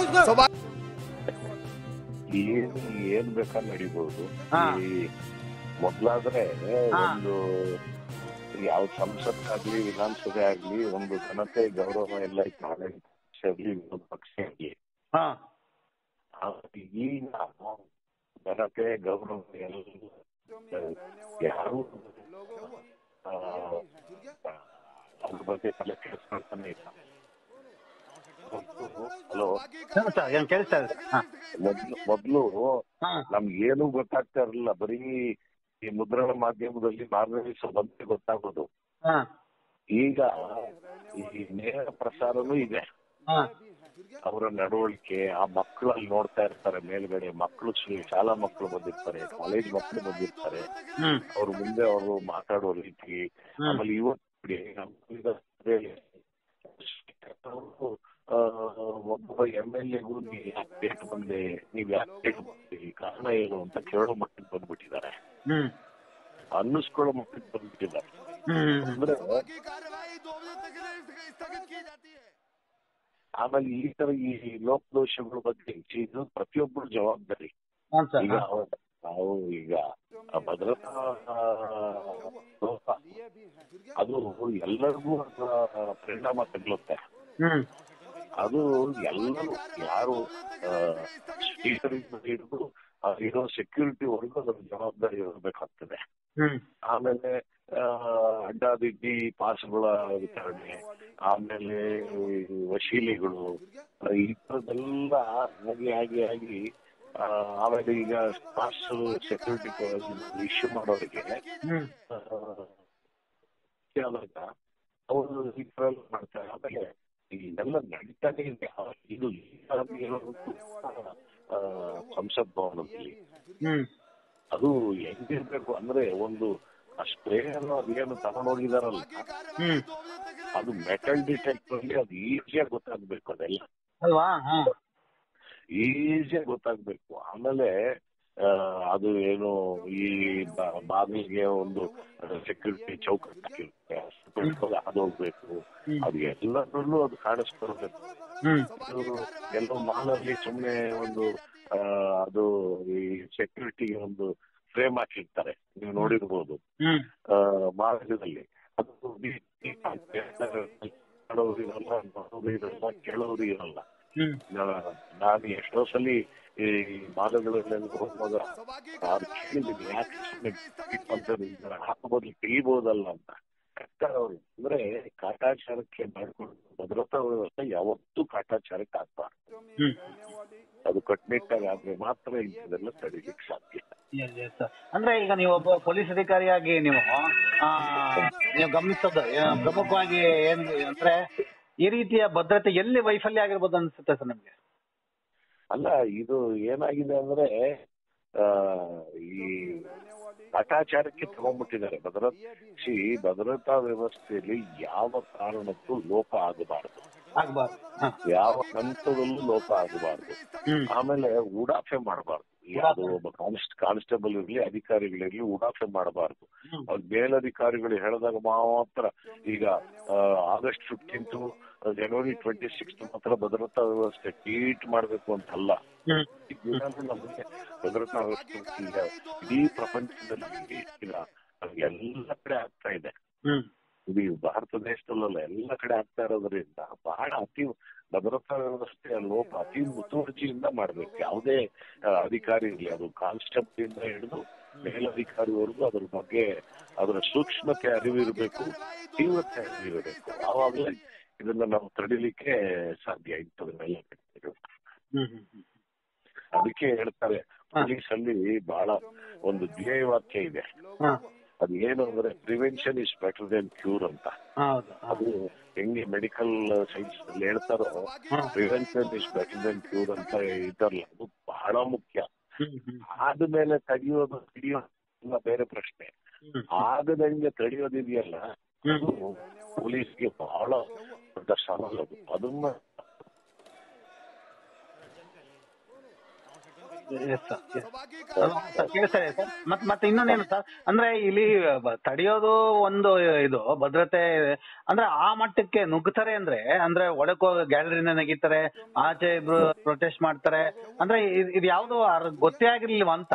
ಏನು ಏನ್ ಬೇಕಾದ್ರೆ ನಡಿಬಹುದು ಹಾ. ಈ ಮೊದ್ಲಾದ್ರೆ ಹಾ. ಒಂದು ಯಾವ ಸಂಸತ್ ಆಗ್ಲಿ ವಿಧಾನಸಭೆ ಆಗ್ಲಿ ಒಂದು ಘನತೆ ಗೌರವ ಎಲ್ಲ ಇತ್ತು ಹಳೆ ಪಕ್ಷ ಆಗ್ಲಿ ವಿರೋಧ ಪಕ್ಷ ಆಗ್ಲಿ ಹಾ ಆದ್ರೆ ಈಗ ಘನತೆ ಗೌರವ ಎಲ್ಲ ಯಾರು ಆ, ಅದ್ರ ಬಗ್ಗೆ ತಲೆ ಕೆಡಿಸ್ಕೊಳ್ತಾನೆ ಇಲ್ಲ ಹಲೋ ಸರ್, ಸರ್, ಏನ್ ಕೇಳಿಸ್ತಾ ಇದೆ ಹಾ ಮೊದ್ಲು ಮೊದ್ಲು ಹಾ ನಮ್ಗೆ ಏನು ಗೊತ್ತಾಗ್ತಾ ಇರಲಿಲ್ಲ ಬರೀ ಈ ಮುದ್ರಣ ಮಾಧ್ಯಮದಲ್ಲಿ ಮಾರ್ಗದರ್ಶಿ ಬಂದೇ ಗೊತ್ತಾಗೋದು ಹಾ ಈಗ ಈ ನೇರ ಪ್ರಸಾರನೂ ಇದೆ ಹಾ ಅವರ ನಡವಳಿಕೆ ಆ ಮಕ್ಕಳಲ್ಲಿ ನೋಡ್ತಾ ಇರ್ತಾರೆ ಮೇಲ್ಗಡೆ ಮಕ್ಕಳು ಶಾಲಾ ಮಕ್ಕಳು ಬಂದಿರ್ತಾರೆ ಕಾಲೇಜ್ ಮಕ್ಕಳು ಬಂದಿರ್ತಾರೆ ಹ್ಮ್ ಅವ್ರ ಮುಂದೆ ಅವರು ಮಾತಾಡೋ ರೀತಿ ಹ್ಮ್. ಆಮೇಲೆ ಇವತ್ತು ನೋಡಿ, ನಮ್ಮ ಈಗ ಸಭೆಯಲ್ಲಿ ಅವ್ರು, ಆ, ಒಬ್ಬ ಎಂ ಎಲ್ ಎಗೂ ನೀವು ಯಾಕೆ ಬೇಕು ಬಂದೆ ನೀವ್ ಯಾಕೆ ಬೇಕು ಬಂದ್ರಿ ಕಾರಣ ಏನು ಅಂತ ಕೇಳೋ ಮಟ್ಟಕ್ಕೆ ಬಂದ್ಬಿಟ್ಟಿದ್ದಾರೆ ಹ್ಮ್ ಅನ್ನಿಸ್ಕೊಳ್ಳೋ ಮಟ್ಟಕ್ಕೆ ಬಂದ್ಬಿಟ್ಟಿದ್ದಾರೆ ಹ್ಮ್ ಅಂದ್ರೆ ಆಮೇಲೆ ಈ ತರ ಈ ಲೋಪದೋಷಗಳ ಬಗ್ಗೆ ಇದು ಪ್ರತಿಯೊಬ್ಬರು ಜವಾಬ್ದಾರಿ ಹ್ಞೂ ಸರ್ ಈಗ ಅವ್ರು- ನಾವು ಈಗ ಆ ಭದ್ರತಾ ಆ, ಲೋಪ ಅದು ಎಲ್ಲರಿಗೂ ಅದರ ಪರಿಣಾಮ ತಗಲುತ್ತೆ ಹ್ಮ್ ಅದು ಎಲ್ಲರೂ ಯಾರು ಸ್ಪೀಕರಿಂದ ಹಿಡಿದು ಆ ಇರೋ ಸೆಕ್ಯೂರಿಟಿ ವರ್ಗು ಅದರ ಜವಾಬ್ದಾರಿ ಇರಬೇಕಾಗ್ತದೆ ಹ್ಮ್ ಆಮೇಲೆ ಆ, ಅಡ್ಡಾದಿಡ್ಡಿ ಪಾಸ್ಗಳ ವಿತರಣೆ ಆಮೇಲೆ ಈ ವಶೀಲಿಗಳು ಆ, ಈ ಥರದ್ದೆಲ್ಲ ಆಗಿ ಆಗಿ ಆಗಿ ಆ, ಆಮೇಲೆ ಈಗ ಪಾಸ್ ಸೆಕ್ಯೂರಿಟಿ ಇಶ್ಯೂ ಮಾಡೋರಿಗೆ ಹ್ಮ್ ಆ, ಆದಾಗ ಅವರು ಈ ಥರ ಎಲ್ಲ ಮಾಡ್ತಾರೆ ಆಮೇಲೆ ಇದೆಲ್ಲ ನಡೀತಾನೆ ಇದೆ ಆ, ಇದು ಈಗ ಇರೋದು ಆ, ಸಂಸತ್ ಭವನದಲ್ಲಿ ಹ್ಮ್ ಅದು ಹೆಂಗಿರ್ಬೇಕು ಅಂದ್ರೆ ಒಂದು ಆ ಸ್ಪ್ರೇ ಅನ್ನು ಅದೇನು ತಗೊಂಡೋಗಿದಾರಲ್ಲ ಹ್ಮ್ ಅದು ಮೆಟಲ್ ಡಿಟೆಕ್ಟರ್ ಅಲ್ಲಿ ಅದು ಈಸಿಯಾಗಿ ಗೊತ್ತಾಗ್ಬೇಕು ಅದೆಲ್ಲ ಅಲ್ವಾ ಹಾ ಈಸಿಯಾಗಿ ಗೊತ್ತಾಗ್ಬೇಕು ಆಮೇಲೆ ಆ, ಅದು ಏನು ಈ ಬ- ಬಾಗಿಲಿಗೆ ಒಂದು ಸೆಕ್ಯೂರಿಟಿ ಚೌಕಟ್ಟು ಹಾಕಿರುತ್ತೆ ಅದು ಹೋಗ್ಬೇಕು ಹ್ಮ್. ಅದು ಎಲ್ಲದರಲ್ಲೂ ಅದು ಕಾಣಿಸ್ಕೊಳ್ಬೇಕು ಹ್ಮ್ ಇವ್ರು ಎಲ್ಲೋ ಮಾಲಲ್ಲಿ ಸುಮ್ಮನೆ ಒಂದು ಆ, ಅದು ಈ ಸೆಕ್ಯೂರಿಟಿಗೆ ಒಂದು ಫ್ರೇಮ್ ಹಾಕಿರ್ತಾರೆ ನೀವು ನೋಡಿರ್ಬೋದು ಹ್ಮ್ ಆ, ಮಾರ್ಗದಲ್ಲಿ ಅದು ಈ- ಈ ಮಾಡೋರು ಇರಲ್ಲ ನೋಡೋರು ಇರಲ್ಲ ಕೇಳೋರು ಇರಲ್ಲ ಹ್ಮ್ ನಾ- ನಾನು ಎಷ್ಟೋ ಸಲಿ ಈ ಮಾಲಗಳಲ್ಲಿ ಹೋಗುವಾಗ ಅದು ಕೇಳಿದ್ದೀನಿ ಯಾಕೆ ಸುಮ್ಮನೆ ಅಂತ ಹಾಕಬಹುದು ತೆಗಿಬಹುದಲ್ಲ ಅಂತ ಕಟ್ತಾರೆ ಅವರು ಅಂದ್ರೆ ಕಾಟಾಚಾರಕ್ಕೆ ಮಾಡ್ಕೊಂಡು ಭದ್ರತಾ ವ್ಯವಸ್ಥೆ ಯಾವತ್ತೂ ಕಾಟಾಚಾರಕ್ಕೆ ಆಗ್ಬಾರ್ದು ಹ್ಮ್ ಅದು ಕಟ್ಟುನಿಟ್ಟಾಗಿ ಆದ್ರೆ ಮಾತ್ರ ಇಂಥದೆಲ್ಲ ತಡೀಲಿಕ್ಕೆ ಸಾಧ್ಯ Yes, yes, sir. ಅಂದ್ರೆ ಈಗ ನೀವು ಒಬ್ಬ ಪೊಲೀಸ್ ಅಧಿಕಾರಿಯಾಗಿ ನೀವು ಆ, ನೀವು ಗಮನಿಸೋದು ಆ, ಪ್ರಮುಖವಾಗಿ ಏನ್ ಅಂದ್ರೆ ಈ ರೀತಿಯ ಭದ್ರತೆ ಎಲ್ಲಿ ವೈಫಲ್ಯ ಆಗಿರ್ಬೋದು ಅನ್ಸುತ್ತೆ ಸರ್ ನಿಮ್ಗೆ ಅಲ್ಲ ಇದು ಏನಾಗಿದೆ ಅಂದ್ರೆ ಆ, ಈ ಕಾಟಾಚಾರಕ್ಕೆ ತಗೊಂಡ್ಬಿಟ್ಟಿದ್ದಾರೆ ಭದ್ರತಾ ಸಿ ಭದ್ರತಾ ವ್ಯವಸ್ಥೆಯಲ್ಲಿ ಯಾವ ಕಾರಣಕ್ಕೂ ಲೋಪ ಆಗಬಾರದು ಆಗ್ಬಾರ್ದು ಹ. ಯಾವ ಹಂತದಲ್ಲೂ ಲೋಪ ಆಗಬಾರದು ಹ್ಮ್ ಆಮೇಲೆ ಉಡಾಫೆ ಮಾಡಬಾರ್ದು ಯಾವುದು ಒಬ್ಬ ಕಾನ್ಸ್ಟ್ ಕಾನ್ಸ್ಟೇಬಲ್ ಇರ್ಲಿ ಅಧಿಕಾರಿಗಳಿರ್ಲಿ ಉಡಾಫೆ ಮಾಡಬಾರ್ದು ಹ್ಮ್. ಅವ್ರ ಮೇಲಧಿಕಾರಿಗಳು ಹೇಳಿದಾಗ ಮಾತ್ರ ಈಗ August fifteenth January twenty six ಮಾತ್ರ ಭದ್ರತಾ ವ್ಯವಸ್ಥೆ ಟ್ವೀಟ್ ಮಾಡಬೇಕು ಅಂತಲ್ಲ ಹ್ಮ್ ಈಗ ನಮಗೆ ಭದ್ರತಾ ವ್ಯವಸ್ಥೆ ಈಗ ಇಡೀ ಪ್ರಪಂಚದಲ್ಲಿ ಈಗ ಎಲ್ಲ ಕಡೆ ಆಗ್ತಾ ಇದೆ ಹ್ಮ್ ಇದು ಈ ಭಾರತ ದೇಶದಲ್ಲ ಎಲ್ಲ ಕಡೆ ಆಗ್ತಾ ಇರೋದ್ರಿಂದ ಬಹಳ ಅತಿ ಭದ್ರತಾ ವ್ಯವಸ್ಥೆಯ ಲೋಪ ಅತಿ ಮುತುವರ್ಜಿಯಿಂದ ಮಾಡ್ಬೇಕು ಯಾವುದೇ ಆ, ಅಧಿಕಾರಿ ಇರಲಿ ಅದು ಕಾನ್ಸ್ಟೇಬಲ್ ಇಂದ ಹಿಡಿದು ಮೇಲಧಿಕಾರಿವರೆಗೂ ಅದ್ರ ಬಗ್ಗೆ ಅದರ ಸೂಕ್ಷ್ಮತೆ ಅರಿವು ಇರಬೇಕು ತೀವ್ರತೆ ಅರಿವು ಇರಬೇಕು ಆವಾಗಲೇ ಇದನ್ನ ನಾವು ತಡಿಲಿಕ್ಕೆ ಸಾಧ್ಯ ಇಂಥದನ್ನೆಲ್ಲ ಘಟನೆಗಳು. ಹ್ಮ್ ಹ್ಮ್ ಹ್ಮ್ ಅದಕ್ಕೆ ಹೇಳ್ತಾರೆ ಪೊಲೀಸ್ ಅಲ್ಲಿ ಬಹಳ ಒಂದು ಧ್ಯೇಯ ವಾಕ್ಯ ಇದೆ ಹ. ಅದು ಏನು ಅಂದ್ರೆ prevention is better than cure ಅಂತ ಹೌದು ಹ. ಅದು ಹೆಂಗೆ ಮೆಡಿಕಲ್ ಸೈನ್ಸ್ ಅಲ್ಲಿ ಹೇಳ್ತಾರೋ ಹ. Prevention is better than cure ಅಂತ ಇದ್ದಾರಲ್ಲ ಅದು ಬಹಳ ಮುಖ್ಯ ಹ್ಮ್ ಹ್ಮ್ ಆದ್ಮೇಲೆ ತಡೆಯೋದು ತಡೆಯೋದು ಬೇರೆ ಪ್ರಶ್ನೆ ಹ್ಮ್ ಆಗದಂಗೆ ತಡೆಯೋದಿದೆಯಲ್ಲ ಅದು ಪೊಲೀಸ್ಗೆ ಬಹಳ ದೊಡ್ಡ ಸವಾಲು ಅದು ಅದನ್ನ ಎಸ್ ಸರ್ ಕೇಳಿಸ್ತಾ ಇದೆ ಸರ್ ಮತ್ ಮತ್ತೆ ಇನ್ನೊಂದೇನು ಸರ್ ಅಂದ್ರೆ ಇಲ್ಲಿ ಬ- ತಡೆಯೋದು ಒಂದು ಇದು ಭದ್ರತೆ ಅಂದ್ರೆ ಆ ಮಟ್ಟಕ್ಕೆ ನುಗ್ತಾರೆ ಅಂದ್ರೆ ಅಂದ್ರೆ ಒಳಕ್ ಹೋಗಿ ಗ್ಯಾಲರಿನ ನೆಗಿತಾರೆ ಆಚೆ ಇಬ್ರು ಪ್ರೊಟೆಸ್ಟ್ ಮಾಡ್ತಾರೆ ಅಂದ್ರೆ ಇದ್- ಇದು ಯಾವ್ದು ಅರ್- ಗೊತ್ತೇ ಆಗಿರ್ಲಿಲ್ವಾ ಅಂತ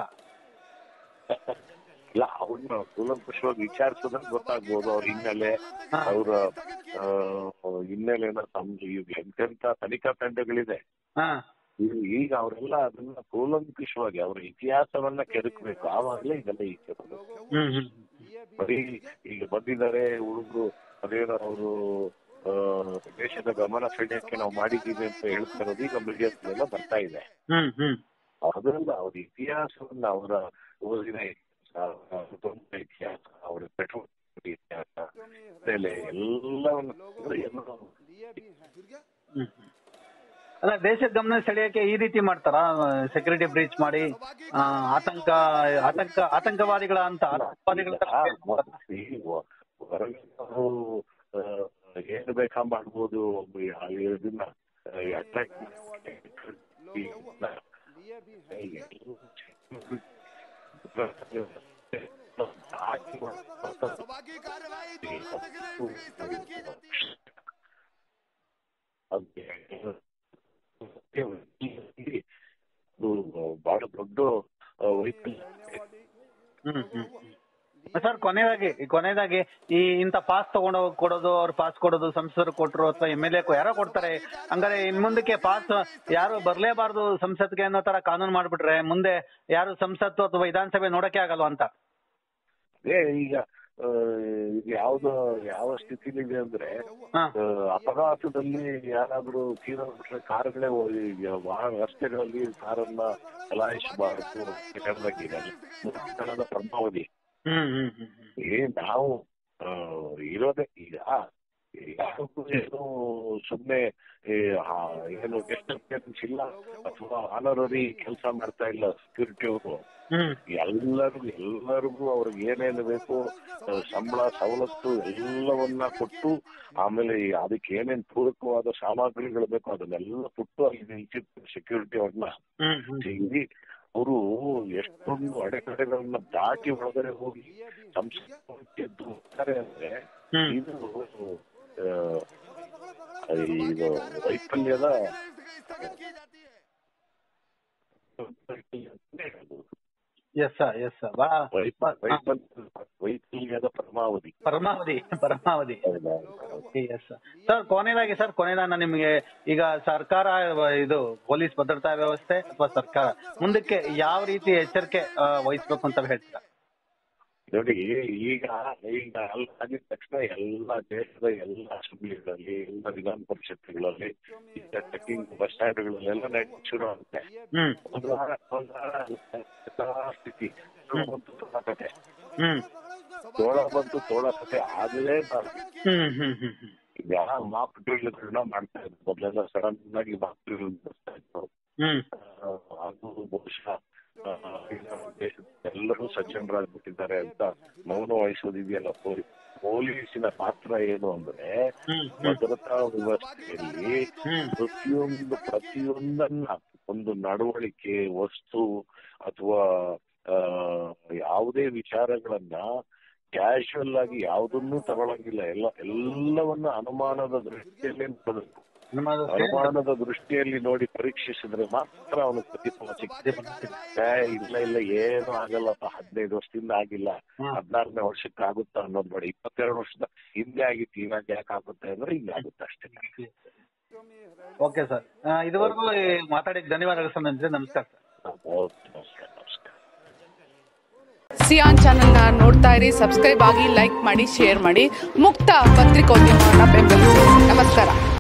ಇಲ್ಲ ಅವ್ರನ್ನ ಕೂಲಂಕುಷವಾಗಿ ವಿಚಾರಿಸಿದ್ರೆ ಗೊತ್ತಾಗ್ಬೋದು ಅವ್ರ ಹಿನ್ನೆಲೆ ಹಾ. ಅವರ ಹಿನ್ನೆಲೆನ ತಮ್ಮ ಈಗ ಎಂತೆಂತ ತನಿಖಾ ತಂಡಗಳಿದೆ ಹಾ ಈಗ ಈಗ ಅವರೆಲ್ಲ ಅದನ್ನ ಕೂಲಂಕುಷವಾಗಿ ಅವರ ಇತಿಹಾಸವನ್ನ ಕೆದಕ್ಬೇಕು ಆವಾಗಲೇ ಇದೆಲ್ಲ ಈಚೆ ಬರೋದು ಹ್ಮ್ ಹ್ಮ್ ಬರೀ ಈಗ ಬಂದಿದ್ದಾರೆ ಹುಡುಗರು ಅದೇನೋ ಅವರು ದೇಶದ ಗಮನ ಸೆಳೆಯಕ್ಕೆ ನಾವು ಮಾಡಿದ್ದೀವಿ ಅಂತ ಹೇಳ್ತಾ ಇರೋದು ಈಗ ಮೀಡಿಯಾಸ್ನೆಲ್ಲ ಬರ್ತಾ ಇದೆ ಹ್ಮ್ ಹ್ಮ್ ಅದರಿಂದ ಅವ್ರ ಇತಿಹಾಸವನ್ನ ಅವರ ಓದಿನ ಇತಿಹಾಸ ಅವರ ಕುಟುಂಬದ ಇತಿಹಾಸ ಅವರ ಚಟುವಟಿಕೆ ಇತಿಹಾಸ ಬೆಲೆ ಎಲ್ಲವನ್ನು ತೆಗೆದು ಎಲ್ಲರೂ ಹ್ಮ್. ಅಲ್ಲ ದೇಶದ ಗಮನ ಸೆಳೆಯಕ್ಕೆ ಈ ರೀತಿ ಮಾಡ್ತಾರ ಸೆಕ್ಯೂರಿಟಿ ಬ್ರೀಚ್ ಮಾಡಿ ಆ, ಆತಂಕ ಆತಂಕ ಆತಂಕವಾದಿಗಳ ಅಂತ ಆತಂಕವಾದಿಗಳ ತರ ಈ ವ- ಹೊರಗೆ ನಾವು, ಆ, ಏನು ಬೇಕಾ ಮಾಡ್ಬೋದು ಆ ಇದನ್ನ ಅಟ್ರಾಕ್ಟ್ ಬಹಳ ದೊಡ್ಡ ಆ, ವೈಫಲ್ಯ ಹ್ಮ್ ಹ್ಮ್ ಸರ್ ಕೊನೆಯದಾಗಿ ಕೊನೆಯದಾಗಿ ಈ ಇಂತ ಪಾಸ್ ತಗೊಂಡು ಹೋಗಿ ಕೊಡೋದು ಅವ್ರ ಪಾಸ್ ಕೊಡೋದು ಸಂಸದರು ಕೊಟ್ರು ಅಥವಾ ಎಂ ಎಲ್ ಎ ಯಾರೋ ಕೊಡ್ತಾರೆ ಹಂಗಾರೆ ಇನ್ ಮುಂದಕ್ಕೆ ಪಾಸ್ ಯಾರು ಬರ್ಲೇಬಾರ್ದು ಸಂಸತ್ಗೆ ಅನ್ನೋ ತರ ಕಾನೂನು ಮಾಡ್ಬಿಟ್ರೆ ಮುಂದೆ ಯಾರು ಸಂಸತ್ತು ಅಥವಾ ವಿಧಾನಸಭೆ ನೋಡಕ್ಕೆ ಆಗಲ್ವಾ ಅಂತ ಅದೇ ಈಗ ಆ, ಈಗ ಯಾವ್ದು ಯಾವ ಸ್ಥಿತಿಲಿದೆ ಅಂದ್ರೆ ಹಾ ಆ, ಅಪಘಾತದಲ್ಲಿ ಯಾರಾದ್ರೂ ತೀರೋಗ್ಬಿಟ್ರೆ ಕಾರುಗಳೇ ಹೋಗಿ ಈಗ ವಾಹನ ರಸ್ತೆಗಳಲ್ಲಿ ಕಾರನ್ನ ಚಲಾಯಿಸಬಾರದು ಕೆಟ್ಟದಾಗಿದೆ ಕನ್ನಡ ಪರಮಾವಧಿ ಹ್ಮ್ ಹ್ಮ್ ಹ್ಮ್ ಹ್ಮ್ ಏ ನಾವು ಆ, ಇರೋದೇ ಈಗ ಯಾರಿಗೂ ಏನು ಸುಮ್ನೆ ಈ, ಆ, ಏನು ಗೆಸ್ಟ್ ಅಪಿಯರೆನ್ಸ್ ಇಲ್ಲ ಅಥವಾ ಆನರರಿ ಕೆಲಸ ಮಾಡ್ತಾ ಇಲ್ಲ ಸೆಕ್ಯೂರಿಟಿ ಅವರು ಹ್ಮ್ ಎಲ್ಲರಿಗೂ ಎಲ್ಲರಿಗೂ ಅವ್ರಿಗೆ ಏನೇನು ಬೇಕು ಆ, ಸಂಬಳ ಸವಲತ್ತು ಎಲ್ಲವನ್ನ ಕೊಟ್ಟು ಆಮೇಲೆ ಈ ಅದಕ್ಕೆ ಏನೇನ್ ಪೂರಕವಾದ ಸಾಮಗ್ರಿಗಳು ಬೇಕು ಅದನ್ನೆಲ್ಲ ಕೊಟ್ಟು ಅಲ್ಲಿ ನಿಲ್ಸಿರ್ತಾರೆ ಸೆಕ್ಯೂರಿಟಿ ಅವ್ರನ್ನ ಹ್ಮ್ ಹ್ಮ್ ಇಲ್ಲಿ ಅವರು ಎಷ್ಟೊಂದು ಅಡೆತಡೆಗಳನ್ನ ದಾಟಿ ಒಳಗಡೆ ಹೋಗಿ ಸಂಸ್ಕೃತಿ ಹೋಗ್ತಾರೆ ಅಂದ್ರೆ ಹ್ಮ್ ಇದು ಆ, ಇದು ವೈಫಲ್ಯದ ಎಸ್ ಸರ್ ಎಸ್ ಸರ್ ಬಾ ವೈಫ- ವೈಫಲ್ಯ ವೈಫಲ್ಯದ ಪರಮಾವಧಿ ಪರಮಾವಧಿ ಪರಮಾವಧಿ ಹೌದಾ? ಎಸ್ ಸರ್ ಕೊನೆಯದಾಗಿ ಸರ್ ಕೊನೆಯದಾಗಿ ನಾನು ನಿಮಗೆ ಈಗ ಸರ್ಕಾರ ಇದು ಪೊಲೀಸ್ ಭದ್ರತಾ ವ್ಯವಸ್ಥೆ ಅಥವಾ ಸರ್ಕಾರ ಮುಂದಕ್ಕೆ ಯಾವ ರೀತಿ ಎಚ್ಚರಿಕೆ ಆ, ವಹಿಸ್ಬೇಕು ಅಂತ ಹೇಳ್ತೀರಾ ನೋಡಿ ಈಗ ಈಗ ಅಲ್ಲಿ ಆಗಿದ ತಕ್ಷಣ ಎಲ್ಲ ದೇಶದ ಎಲ್ಲ ಅಸೆಂಬ್ಲಿಗಳಲ್ಲಿ ಎಲ್ಲ ವಿಧಾನ ಪರಿಷತ್ಗಳಲ್ಲಿ ಚೆಕಿಂಗ್ ಬಸ್ ಸ್ಟ್ಯಾಂಡ್ಗಳಲ್ಲೆಲ್ಲ ನಡೀಲಿಕ್ಕೆ ಶುರು ಆಗುತ್ತೆ ಹ್ಮ್ ಒಂದು ವಾರ ಒಂದು ವಾರ ಎಲ್ಲಾ ಸ್ಥಿತಿ ಬಂತು ತೋಳ ಕತೆ ಹ್ಮ್ ತೋಳ ಬಂತು ತೋಳ ಕತೆ ಆಗಲೇಬಾರ್ದು ಹ್ಮ್ ಹ್ಮ್ ಹ್ಮ್ ಹ್ಮ್ ಈಗ ಮಾಕ್ ಡ್ರಿಲ್ಗಳನ್ನ ಮಾಡ್ತಾ ಇದ್ರು ಮೊದಲೆಲ್ಲ ಸಡನ್ ಆಗಿ ಮಾಕ್ ಡ್ರಿಲ್ ಬರ್ತಾ ಇತ್ತು ಹ್ಮ್ ಆ, ಅದು ಬಹುಶಃ ಆ, ಈಗ ದೇಶದ ಎಲ್ಲರೂ ಸಜ್ಜನರಾಗ್ಬಿಟ್ಟಿದ್ದಾರೆ ಅಂತ ಮೌನ ವಹಿಸೋದಿದೆಯಲ್ಲ ಪೊಲೀಸ್ ಪೊಲೀಸಿನ ಪಾತ್ರ ಏನು ಅಂದ್ರೆ ಹ್ಮ್ ಹ್ಮ್ ಭದ್ರತಾ ವ್ಯವಸ್ಥೆಯಲ್ಲಿ ಹ್ಮ್ ಪ್ರತಿಯೊಂದು ಪ್ರತಿಯೊಂದನ್ನ ಒಂದು ನಡವಳಿಕೆ ವಸ್ತು ಅಥವಾ ಆ, ಯಾವುದೇ ವಿಚಾರಗಳನ್ನ ಕ್ಯಾಶುವಲ್ ಆಗಿ ಯಾವುದನ್ನೂ ತಗೊಳಂಗಿಲ್ಲ ಎಲ್ಲ ಎಲ್ಲವನ್ನ ಅನುಮಾನದ ದೃಷ್ಟಿಯಲ್ಲಿ ನೋಡಬೇಕು ನಿಮ್ಮದು ಅನುಮಾನದ ದೃಷ್ಟಿಯಲ್ಲಿ ನೋಡಿ ಪರೀಕ್ಷಿಸಿದ್ರೆ ಮಾತ್ರ ಅವನು ಪ್ರತಿಫಲ ಸಿಗ್ತದೆ ಏ, ಇಲ್ಲ ಇಲ್ಲ ಏನು ಆಗಲ್ಲಪ್ಪ ಹದಿನೈದು ವರ್ಷದಿಂದ ಆಗಿಲ್ಲ ಹ್ಮ್. ಹದಿನಾರನೇ ವರ್ಷಕ್ಕೆ ಆಗುತ್ತಾ ಅನ್ನೋದು ಬೇಡ ಇಪ್ಪತ್ತೆರಡು ವರ್ಷದ ಹಿಂದೆ ಆಗಿತ್ತು ಇವಾಗ ಯಾಕೆ ಆಗುತ್ತೆ ಅಂದ್ರೆ ಹಿಂಗೆ ಆಗುತ್ತೆ ಅಷ್ಟೇ ಓಕೆ ಸರ್ ಇದುವರೆಗೂ ಈ ಮಾತಾಡಿದ ಧನ್ಯವಾದಗಳು ಸರ್ ನನ್ಗೆ ನಮಸ್ಕಾರ ಸರ್ ಓಕೆ ನಮಸ್ಕಾರ ನಮಸ್ಕಾರ ಸಿಯಾನ್ ಚಾನೆಲ್ನ ನೋಡ್ತಾ ಇರಿ ಸಬ್ಸ್ಕ್ರೈಬ್ ಆಗಿ ಲೈಕ್ ಮಾಡಿ ಶೇರ್ ಮಾಡಿ ಮುಕ್ತ ಪತ್ರಿಕೋದ್ಯಮವನ್ನು ಬೆಂಬಲಿಸಿ ನಮಸ್ಕಾರ